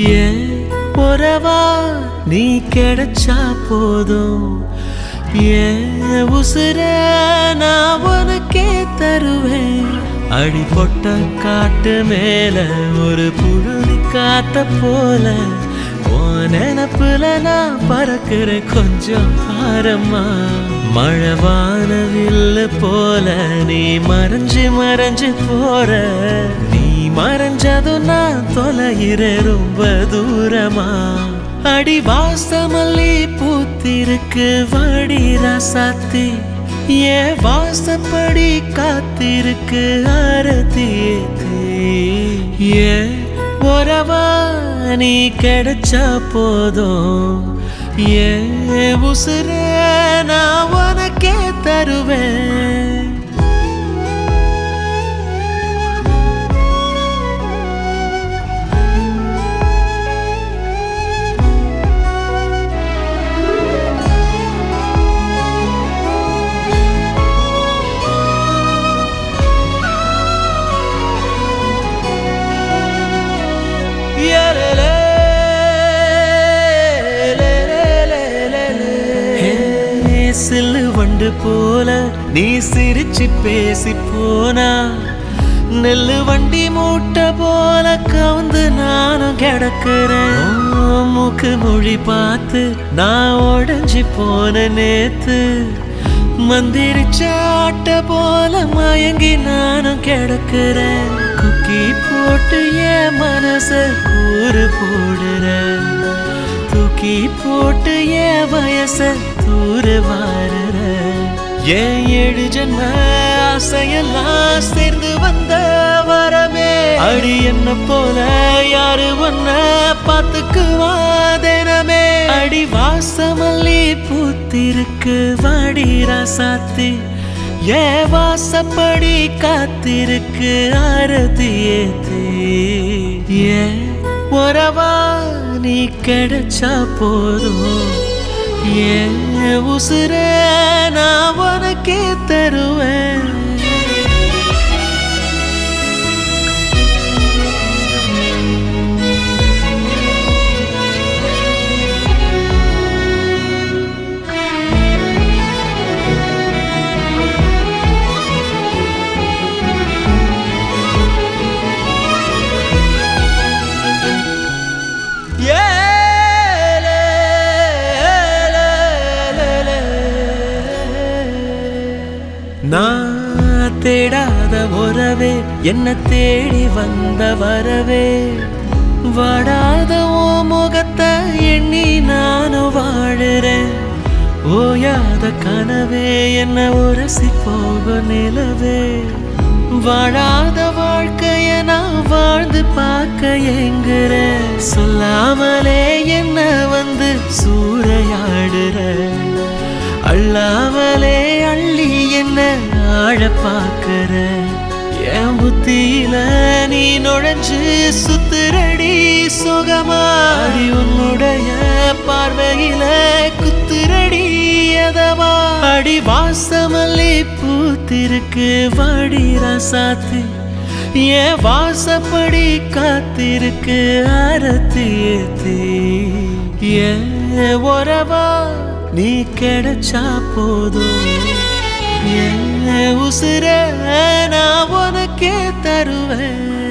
ஏன் உறவா நீ கிடைச்சா போதும் ஏன் உசுர நான் உனக்கே தருவேன் அடி பொட்ட காட்டு மேல ஒரு புழுதி காத்த போல உன் நினப்புல நான் பறக்கிறேன் கொஞ்சம் பாரம்மா மழவான வில்லு போல நீ மறைஞ்சு மறைஞ்சு போற நீ மறைஞ்சதும் நான் தொலைகிறேன் ரொம்ப தூரமா அடி வாசமல்லி பூத்திருக்கு வாடி ராசாத்தி ஏ வாசப்படி காத்திருக்கு ஆரத்தி ஏ உறவா நீ கிடைச்சா போதும் ஏ உசுர நான் உனக்கே தருவேன் ஹே, சில்லு வண்டு போல நீ சிரிச்சு பேசி போனா நெல்லு வண்டி மூட்டை போல கவுந்து நானும் கிடக்குறேன் ஓ, மூக்கு மொழி பார்த்து நான் உடஞ்சி போன நேத்து மந்திரிச்ச ஆட்ட போல மயங்கி நானும் கிடக்குறேன் குக்கி போட்டு என் மனச கூறு போடுறேன் தூக்கி போட்டு என் வயச தூரு வாருற என் ஏழு ஜென்ம ஆசையெல்லாம் சேர்ந்து வந்த வரமே அடி என்ன போல யாரு ஒன்ன பாத்துக்குவா தினமே அடி வாசமல்லி பூத்திருக்கு வாடி ராசாத்தி ஏ வாசப்படி காத்திருக்கு ஆரதி ஏத்தி ஏ உறவா நீ கிடைச்சா போதும் ஏன் உசுர நான் உனக்கே தருவேன் நான் தேடாத உறவே என்ன தேடி வந்த வரவே வாடாத ஓ முகத்தை எண்ணி நானும் வாழுறேன் ஓயாத கனவே என்ன உரசி போக நிலவே வாழாத வாழ்க்கைய நான் வாழ்ந்து பார்க்க எங்குறேன் சொல்லாமலே என்ன வந்து சூறையாடுற அள்ளாமலே அள்ளி என்ன ஆழ பார்க்கற என் புத்தியில நீ நுழைஞ்சு சுத்துரடி சுகமாடி உன்னுடைய பார்வையில குத்துரடி எதவா அடி வாசமல்லி பூத்திருக்கு வாடி ராசாத்தி என் வாசப்படி காத்திருக்கு ஆரத்தி ஏத்தி என் உறவா நீ கிடைச்சா போதும் என் உசுர நான் உனக்கே தருவேன்